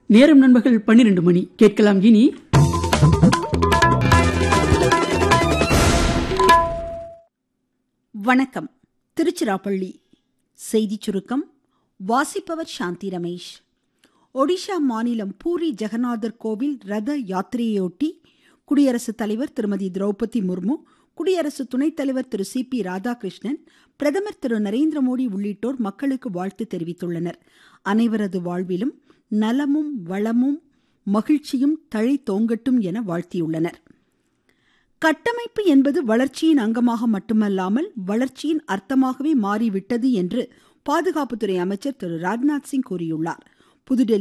நேரம் நண்பர்கள் பன்னிரண்டு மணி கேட்கலாம் இனி வணக்கம் திருச்சிராப்பள்ளி செய்திச் சுருக்கம் வாசிப்பவர் சாந்தி ரமேஷ் ஒடிஷா மாநிலம் பூரி ஜெகநாதர் கோவில் ரத யாத்திரையொட்டி குடியரசுத் தலைவர் திருமதி திரௌபதி முர்மு குடியரசு துணைத் தலைவர் திரு சி பி ராதாகிருஷ்ணன் பிரதமர் திரு நரேந்திர மோடி உள்ளிட்டோர் மக்களுக்கு வாழ்த்து தெரிவித்துள்ளனர் அனைவரது வாழ்விலும் நலமும் வளமும் மகிழ்ச்சியும் தழைத்தோங்கட்டும் என வாழ்த்தியுள்ளனர் கட்டமைப்பு என்பது வளர்ச்சியின் அங்கமாக மட்டுமல்லாமல் வளர்ச்சியின் அர்த்தமாகவே மாறிவிட்டது என்று பாதுகாப்புத்துறை அமைச்சர் திரு ராஜ்நாத் சிங் கூறியுள்ளார் புதுடெல்லி